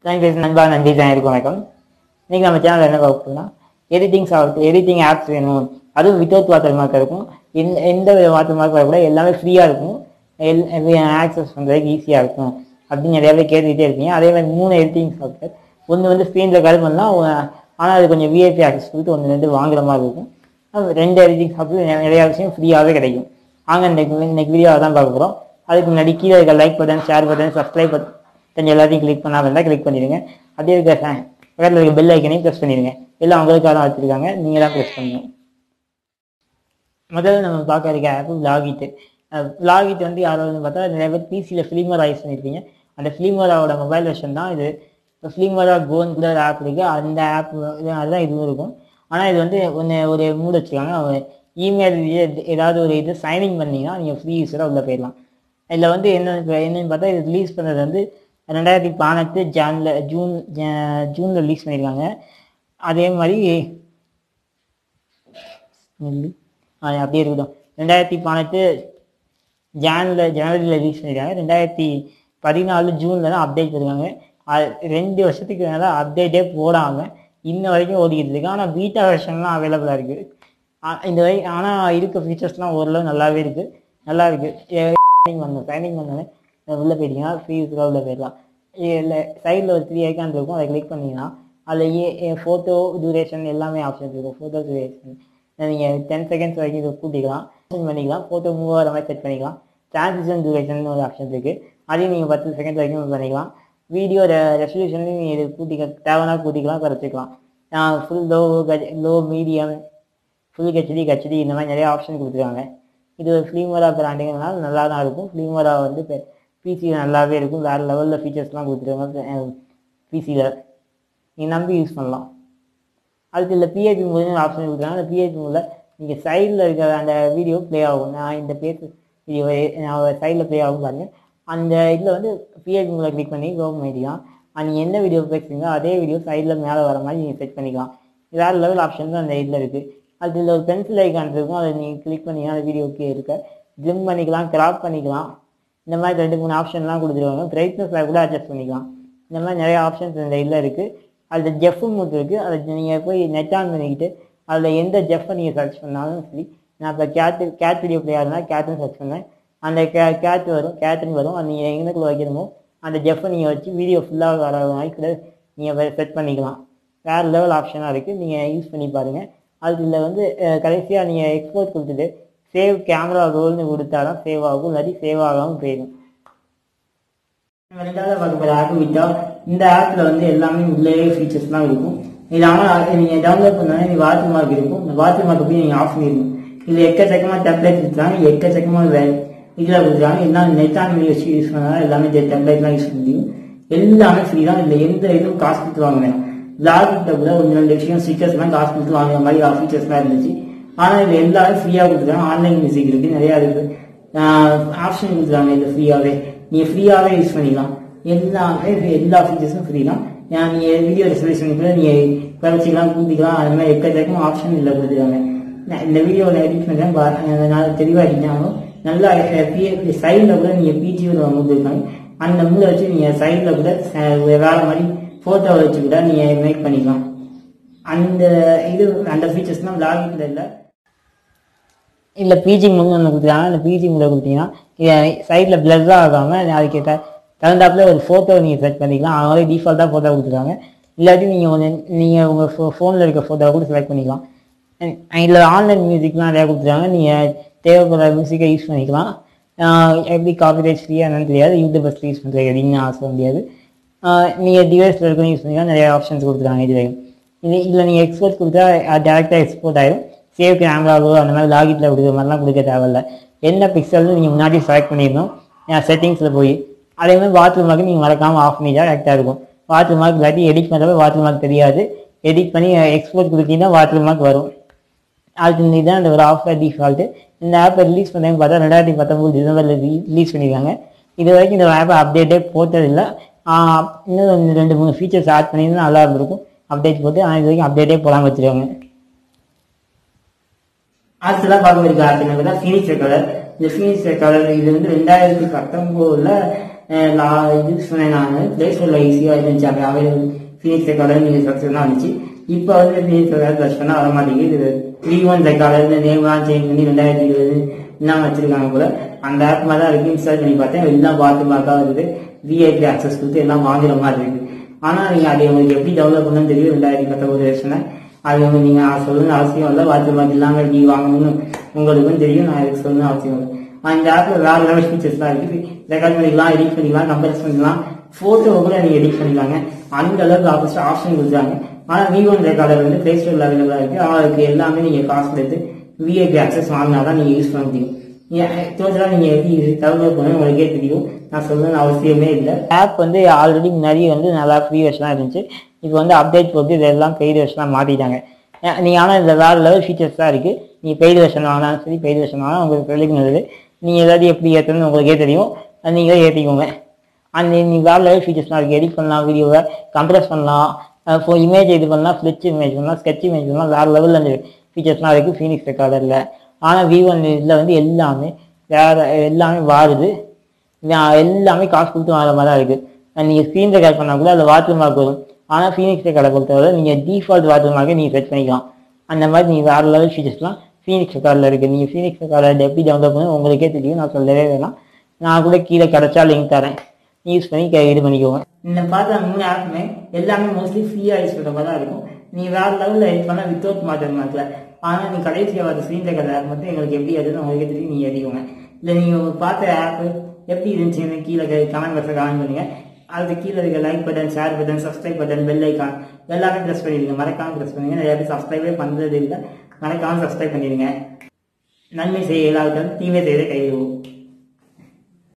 Thank you நண்பா நன்றி தான் இருக்கும் வணக்கம் இன்னைக்கு நம்ம சேனல் என்ன பார்க்க போறோம்னா எடிட்டிங் சாஃப்ட் எடிட்டிங் ஆப்ஸ் வேணும் அதுவும் வித்தவுட் வாட்டர் மார்க் இருக்கும் எந்த எந்த வித வாட்டர் மார்க் வரக்கூட எல்லாமே ஃப்ரீயாக இருக்கும் எல் ஆக்சஸ் பண்ணுறதுக்கு ஈஸியாக இருக்கும் அப்படின்னு நிறைய பேர் கேட்டுக்கிட்டே இருக்கீங்க அதே மாதிரி மூணு எடிட்டிங் சாஃப்ட்வேர் ஒன்று வந்து ஸ்க்ரீனில் கலர் பண்ணலாம் ஆனால் அது கொஞ்சம் விஐபி ஆக்சஸ் கொடுத்து ஒன்று ரெண்டு வாங்குற மாதிரி இருக்கும் அது ரெண்டு எடிட்டிங் சாஃப்ட்வேர் நிறைய விஷயம் ஃப்ரீயாகவே கிடைக்கும் வாங்க இன்னைக்கு இன்னைக்கு வீடியோ தான் பார்க்க போகிறோம் அதுக்கு முன்னாடி கீழே இருக்க like button share button subscribe button எல்லாத்தையும் கிளிக் பண்ணாமல் இருந்தால் கிளிக் பண்ணிடுங்க அப்படியே இருக்க fa- பக்கத்தில் இருக்க பெல் ஐக்கனையும் ப்ரெஸ் பண்ணிடுங்க எல்லாம் உங்களுக்காக தான் வச்சுருக்காங்க நீங்கள் தான் ப்ரெஸ் பண்ணணும் முதல்ல நம்ம பார்க்க இருக்க ஆப் விலாகிட்டு விலாகிட் வந்து யாராவது பார்த்தா நிறைய பேர் பிசியில் ஃபிலிமரா யூஸ் பண்ணியிருப்பீங்க அந்த ஃபிலிமராவோட மொபைல் வெர்ஷன் தான் இது இப்போ ஃபிலிமரா கோன் கூட ஆப் இருக்குது அந்த ஆப் அதுதான் இதுவும் இருக்கும் ஆனால் இது வந்து ஒன்று ஒரு மூடு வச்சுருக்காங்க இமெயில் ஏதாவது ஒரு இது சைனிங் பண்ணீங்கன்னா நீங்கள் ஃப்ரீ யூஸராக உள்ளே போயிடலாம் இதில் வந்து என்ன என்னன்னு பார்த்தா இது ரிலீஸ் பண்ணது வந்து ரெண்டாயிரத்தி பதினெட்டு ஜானில் ஜூன் ஜூனில் ரிலீஸ் பண்ணியிருக்காங்க அதே மாதிரி நெல்லு. ஆ, அப்படியே இருக்கட்டும் ரெண்டாயிரத்தி பதினெட்டு ஜானில் ஜனவரியில் ரிலீஸ் பண்ணியிருக்காங்க ரெண்டாயிரத்தி பதினாலு ஜூனில் தான் அப்டேட் பண்ணிருக்காங்க அது ரெண்டு வருஷத்துக்கு மேலே அப்டேட்டே போடாமல் இன்ன வரைக்கும் ஓடிக்கிட்டு இருக்கு ஆனால் பீட்டா வெர்ஷன்லாம் அவைலபிளாக இருக்குது இந்த வரை ஆனால் இருக்க ஃபீச்சர்ஸ்லாம் ஓரளவு நல்லாவே இருக்குது நல்லா இருக்குது சைனிங் பண்ணணும் சைனிங் பண்ணோன்னே உள்ளே போயிட்டீங்கன்னா ஃப்ரீ யூஸ்ஃபுல்லாக உள்ளே போயிடலாம் இல்லை சைடில் ஒரு த்ரீ ஐக்கான் இருக்கும் அதை கிளிக் பண்ணிங்கன்னா அதில் ஏ ஃபோட்டோ டியூரேஷன் எல்லாமே ஆப்ஷன்ஸ் இருக்கும் ஃபோட்டோ டியூரேஷன் நீங்கள் டென் செகண்ட்ஸ் வரைக்கும் இதை கூட்டிக்கலாம் ஆப்ஷன் பண்ணிக்கலாம் ஃபோட்டோ மூவ் ஆகிற மாதிரி செட் பண்ணிக்கலாம் டிரான்சிஷன் டியூரேஷன் ஒரு ஆப்ஷன் இருக்குது அதையும் நீங்கள் பத்து செகண்ட் வரைக்கும் பண்ணிக்கலாம் வீடியோ ரெசல்யூஷன்லையும் நீங்கள் இது கூட்டிக்க தேவைன்னா கூட்டிக்கலாம் குறைச்சிக்கலாம் full low low medium full HD HD இந்த மாதிரி நிறைய ஆப்ஷன் கொடுத்துருக்காங்க இது ஒரு ஃப்ளீமரா பிராண்டிங்கிறதுனால நல்லா தான் இருக்கும் ஃப்ளீமரா வந்து பிசியில் நல்லாவே இருக்கும் வேறு லெவலில் ஃபீச்சர்ஸ்லாம் கொடுத்துருக்காங்க பிசியில் நீங்கள் நம்பி யூஸ் பண்ணலாம் அதுக்கு இல்லை பிஐபி மூலம் ஆப்ஷன் கொடுக்குறாங்க அந்த பிஐபி மூலம் நீங்கள் சைடில் இருக்கிற அந்த வீடியோ ப்ளே ஆகும் நான் இந்த பேஸ் வீடியோ நான் சைடில் ப்ளே ஆகும் பாருங்க அந்த இதில் வந்து பிஐபி மூலம் கிளிக் பண்ணி ஓப்பன் பண்ணிக்கலாம் நீங்கள் என்ன வீடியோ பேசுறீங்களோ அதே வீடியோ சைடில் மேலே வர மாதிரி நீங்கள் செட் பண்ணிக்கலாம் வேறு லெவல் ஆப்ஷன் தான் அந்த இதில் இருக்குது அது இதில் ஒரு பென்சில் ஐக்கான் இருக்கும் அதை நீங்கள் கிளிக் பண்ணிங்கன்னா அந்த வீடியோக்கே இருக்க ஜிம் பண்ணிக்கலாம் கிராப் பண்ணிக்கலாம் இந்த மாதிரி ரெண்டு மூணு ஆப்ஷன்லாம் கொடுத்துருவாங்க பிரைட்னஸில் கூட அட்ஜஸ்ட் பண்ணிக்கலாம் இந்த மாதிரி நிறைய ஆப்ஷன்ஸ் இந்த இதில் இருக்குது அதில் ஜெஃப் மூட் இருக்குது அதை நீங்கள் போய் நெட் ஆன் பண்ணிக்கிட்டு அதில் எந்த ஜெஃப்பை நீங்கள் சர்ச் பண்ணாலும் சரி நான் இப்போ கேட்டு கேட் வீடியோ பிளே ஆகுதுன்னா கேட்டுன்னு சர்ச் பண்ணேன் அந்த கே கேட் வரும் கேட்டுன்னு வரும் அது நீங்கள் எங்கேக்குள்ள வைக்கணுமோ அந்த ஜெஃப்பை நீங்கள் வச்சு வீடியோ ஃபுல்லாக வர மாதிரி கூட நீங்கள் செட் பண்ணிக்கலாம் வேறு லெவல் ஆப்ஷனாக இருக்குது நீங்கள் யூஸ் பண்ணி பாருங்கள் அதில் வந்து கடைசியாக நீங்கள் எக்ஸ்போர்ட் கொடுத்துட்டு சேவ் கேமரா ரோல்னு கொடுத்தா தான் சேவ் ஆகும் இல்லாட்டி சேவ் ஆகாமல் போயிடும் நம்ம ரெண்டாவது பார்க்க போகிற ஆப் விட்டா இந்த ஆப்பில் வந்து எல்லாமே உள்ளே ஃபீச்சர்ஸ்லாம் இருக்கும் இது ஆனால் நீங்கள் டவுன்லோட் பண்ணாலே நீ வாட்டர் மார்க் இருக்கும் இந்த வாட்டர் மார்க் போய் நீங்கள் ஆஃப் பண்ணிடணும் இதில் எக்கச்சக்கமாக டெம்ப்ளேட் கொடுத்துருக்காங்க எக்கச்சக்கமாக வே இதில் கொடுத்துருக்காங்க எல்லாம் நெட் ஆன் பண்ணி வச்சு யூஸ் பண்ணாலும் எல்லாமே டெம்ப்ளேட்லாம் யூஸ் பண்ண முடியும் எல்லாமே ஃப்ரீ தான் இதில் எந்த இதுவும் காசு கொடுத்து வாங்க வேணாம் லாகிட்ட கூட ஒன்று ரெண்டு விஷயம் ஸ்டிக்கர்ஸ்லாம் காசு கொடுத்து வாங்குற மாதிரி ஃபீச்சர்ஸ்லாம் இருந்துச்சு ஆனால் இது எல்லாமே ஃப்ரீயாக கொடுத்துருக்காங்க ஆன்லைன் மியூசிக் இருக்குது நிறையா இருக்குது ஆப்ஷன் கொடுத்துருக்காங்க இது ஃப்ரீயாகவே நீங்கள் ஃப்ரீயாகவே யூஸ் பண்ணிக்கலாம் எல்லாமே எல்லா ஃபீச்சர்ஸும் ஃப்ரீ தான் ஏன் நீங்கள் வீடியோ ரெசல்யூஷன் கூட நீங்கள் குறைச்சிக்கலாம் கூட்டிக்கலாம் அது மாதிரி எக்கச்சக்கம் ஆப்ஷன் இல்லை கொடுத்துருக்காங்க நான் இந்த வீடியோவில் எடிட் பண்ணுறேன் நான் தெளிவாக எடிட்டாலும் நல்லா சைடில் கூட நீங்கள் பிஜியில் கொடுத்துருக்காங்க அந்த மூளை வச்சு நீங்கள் சைடில் கூட அஹ், வேற மாதிரி ஃபோட்டோ வச்சு கூட நீங்கள் மேக் பண்ணிக்கலாம் அந்த இது அந்த ஃபீச்சர்ஸ்லாம் லாகிட்டில் இல்லை இல்லை பிஜி மூலம் ஒன்று கொடுத்துருக்காங்க அந்த பிஜி மூலம் கொடுத்தீங்கன்னா சைடில் பிளர்லாம் ஆகாமல் அதுக்கு த- தகுந்தாப்புல ஒரு ஃபோட்டோ நீங்கள் செட் பண்ணிக்கலாம் அவங்களே டிஃபால்ட்டாக ஃபோட்டோ கொடுத்துருக்காங்க இல்லாட்டி நீங்கள் ஒன்று நீங்கள் உங்கள் ஃபோ ஃபோனில் இருக்க ஃபோட்டோவை கூட செலக்ட் பண்ணிக்கலாம் இதில் ஆன்லைன் மியூசிக்லாம் நிறையா கொடுத்துருக்காங்க நீங்கள் தேவைப்படுற மியூசிக்கை யூஸ் பண்ணிக்கலாம் ஆஹ் எப்படி காப்பிரைட் ஃப்ரீயாக என்னன்னு தெரியாது யூடியூபர்ஸ் யூஸ் பண்ணுறது எப்படின்னு நான் சொல்ல முடியாது நீங்கள் டிவைஸில் இருக்கிற யூஸ் பண்ணிக்கலாம் நிறைய ஆப்ஷன்ஸ் கொடுத்துருக்காங்க இதுலையும் இது இதில் நீங்கள் எக்ஸ்போர்ட் கொடுத்தா டேரெக்டாக எக்ஸ்போர்ட் ஆயிடும் சேவ் கேமராவோ அந்த மாதிரி லாகிட்டில் கொடுக்குற மாதிரிலாம் கொடுக்க தேவையில்ல என்ன பிக்சல்னு நீங்கள் முன்னாடி செலக்ட் பண்ணிடணும் செட்டிங்ஸில் போய் அதே மாதிரி வாட்டர் மார்க் நீங்கள் மறக்காமல் ஆஃப் பண்ணிட்டா கரெக்டாக இருக்கும் வாட்டர் மார்க் இல்லாட்டி எடிட் பண்ணுறப்ப வாட்டர் மார்க் தெரியாது எடிட் பண்ணி எக்ஸ்போர்ட் கொடுத்தீங்கன்னா வாட்டர் மார்க் வரும் அதுக்கு இதுதான் இந்த ஒரு ஆஃபர் டிஃபால்ட்டு இந்த ஆப்பை ரிலீஸ் பண்ணேன்னு பார்த்தா ரெண்டாயிரத்தி பத்தொம்பது டிசம்பரில் ரிலீஸ் பண்ணியிருக்காங்க இது வரைக்கும் இந்த ஆப்பை அப்டேட்டே போட்டதில்லை ஆஹ் இன்னும் ரெண்டு ரெண்டு மூணு ஃபீச்சர்ஸ் ஆட் பண்ணியிருந்தா நல்லா இருந்திருக்கும் அப்டேட் போட்டு ஆனால் இது வரைக்கும் அப்டேட்டே போடாமல் வச்சிருக்காங்க அடுத்ததான் பார்க்க இருக்க ஆப் என்ன ஃபீனிக்ஸ் கலர் இந்த ஃபீனிக்ஸ் கலர் இது வந்து ரெண்டாயிரத்தி பத்தொம்போதுல அஹ் நான் இது சொன்னேன் நான் பிளே ஸ்டோரில் ஈஸியாக இருந்துச்சு அப்படி அவைலபிள் ஃபீனிக்ஸ் ரெக்கார்டர் நீங்கள் சர்ச் தான் இருந்துச்சு இப்போ வந்து ஃபீனிக்ஸ் ரெக்கார்டர் சர்ச் பண்ணால் வர மாட்டேங்குது இது த்ரீ ஒன் ரெக்கார்டர் நேம்லாம் சேஞ்ச் பண்ணி ரெண்டாயிரத்தி இருபது என்ன வச்சிருக்காங்க போல அந்த ஆப் மாதிரி தான் இருக்கு இன்ஸ்டால் பண்ணி பார்த்தேன் எல்லாம் பார்த்து பார்க்கா இருக்குது விஐபி ஆக்சஸ் கொடுத்து எல்லாம் வாங்குற மாதிரி இருக்கு ஆனா நீங்க அதை உங்களுக்கு எப்படி டெவலப் பண்ணணும்னு தெரியும் ரெண்டாயிரத்தி பத்தொன்பது வருஷம் அது வந்து நீங்க சொல்லுங்க அவசியம் இல்லை வாட்சி மாதிரி இல்லாம எப்படி வாங்கணும்னு உங்களுக்கும் தெரியும் நான் இதுக்கு சொல்லணும் அவசியம் இல்லை ஆனா, இந்த ஆப்ல வேற லெவல் ஃபீச்சர்ஸ்லாம் இருக்கு ரெக்கார்ட் பண்ணிக்கலாம் எடிட் பண்ணிக்கலாம் கம்பேரிஸ் பண்ணிக்கலாம் போட்டோ கூட நீங்க எடிட் பண்ணிக்கலாங்க அந்த அளவுக்கு ஆப்போசிட் ஆப்ஷன் கொடுத்தாங்க ஆனா வி ஒன் ரெக்கார்டர் வந்து பிளே ஸ்டோர்ல அவைலபிளா இருக்கு அவருக்கு எல்லாமே நீங்க காசு கொடுத்து விஐபி ஆக்சஸ் வாங்கினாதான் நீங்க யூஸ் பண்ண முடியும் டோட்டலாக நீங்கள் எப்படி டெவலப் பண்ண உங்களுக்கே தெரியும் நான் சொல்லணும்னு அவசியமே இல்லை ஆப் வந்து ஆல்ரெடி முன்னாடி வந்து நல்லா ஃப்ரீ வெர்ஷனாக இருந்துச்சு இப்போ வந்து அப்டேட் போட்டு இதெல்லாம் பெய்டு வெர்ஷனாக மாற்றிட்டாங்க நீங்கள் ஆனால் இதில் வேறு லெவல் ஃபீச்சர்ஸ் தான் இருக்குது நீங்கள் பெய்டு வெர்ஷன் வாங்கினாலும் சரி பெய்டு வெர்ஷன் வாங்கினா உங்களுக்கு விலைக்கு நல்லது நீங்கள் ஏதாவது எப்படி ஏற்றணும்னு உங்களுக்கே தெரியும் அது நீங்களே ஏற்றிக்கோங்க அந்த நீங்கள் வேறு லெவல் ஃபீச்சர்ஸ்லாம் இருக்குது எடிட் பண்ணலாம் வீடியோவை கம்ப்ரஸ் பண்ணலாம் இப்போ இமேஜ் இது பண்ணலாம் ஃப்ளிச் இமேஜ் பண்ணலாம் ஸ்கெட்ச் இமேஜ் பண்ணலாம் வேறு லெவலில் அந்த ஃபீச்சர்ஸ்லாம் இருக்குது ஃபீனிக்ஸ் ரெக்கார்டரில் ஆனால் வி ஒன் இதில் வந்து எல்லாமே வேறு எல்லாமே வாருது நான் எல்லாமே காசு கொடுத்து வாங்குற மாதிரி தான் இருக்குது நீங்கள் ஸ்க்ரீன் ரெக்கார்ட் பண்ணால் கூட அதில் வாட்டர் மார்க் வரும் ஆனால் ஃபீனிக்ஸ் ரெக்கார்டை பொறுத்தவரை நீங்கள் டிஃபால்ட் வாட்டர் மார்க்கை நீங்கள் செட் பண்ணிக்கலாம் அந்த மாதிரி நீங்கள் வேறு லெவல் ஃபீச்சர்ஸ்லாம் ஃபீனிக்ஸ் ரெக்கார்டில் இருக்குது நீங்கள் ஃபீனிக்ஸ் ரெக்கார்டில் எப்படி டவுன்லோட் பண்ணி உங்களுக்கே தெரியும் நான் சொல்லவே வேணாம் நான் கூட கீழே கிடச்சா லிங்க் தரேன் யூஸ் பண்ணி கே- இது பண்ணிக்கோங்க இந்த பார்த்த மூணு ஆப்புமே எல்லாமே மோஸ்ட்லி ஃப்ரீயாக யூஸ் பண்ணுற மாதிரி தான் இருக்கும் நீ வேற லெவலில் யூஸ் பண்ணால் வித்தவுட் மாட்டர் மார்க்கில் ஆனால் நீ கடைசியாக வர ஸ்க்ரீன் ரெக்கார்ட் ஆப் மட்டும் எங்களுக்கு எப்படி எதுன்னு உங்களுக்கு தெரியும் நீங்கள் எழுதிக்கோங்க இல்லை நீங்கள் பார்த்த ஆப் எப்படி இருந்துச்சுன்னு கீழே கமெண்ட் பாக்ஸில் கமெண்ட் பண்ணுங்க அதுக்கு கீழே இருக்க like button share button subscribe button bell icon எல்லாமே ப்ரெஸ் பண்ணிடுங்க மறக்காம ப்ரெஸ் பண்ணுங்க நிறைய பேர் சப்ஸ்கிரைபே பண்ணுறது இல்லை மறக்காம சப்ஸ்கிரைப் பண்ணிடுங்க நன்மை செய்ய இல்லாவிட்டால் தீமை செய்த கைவிடுவோம்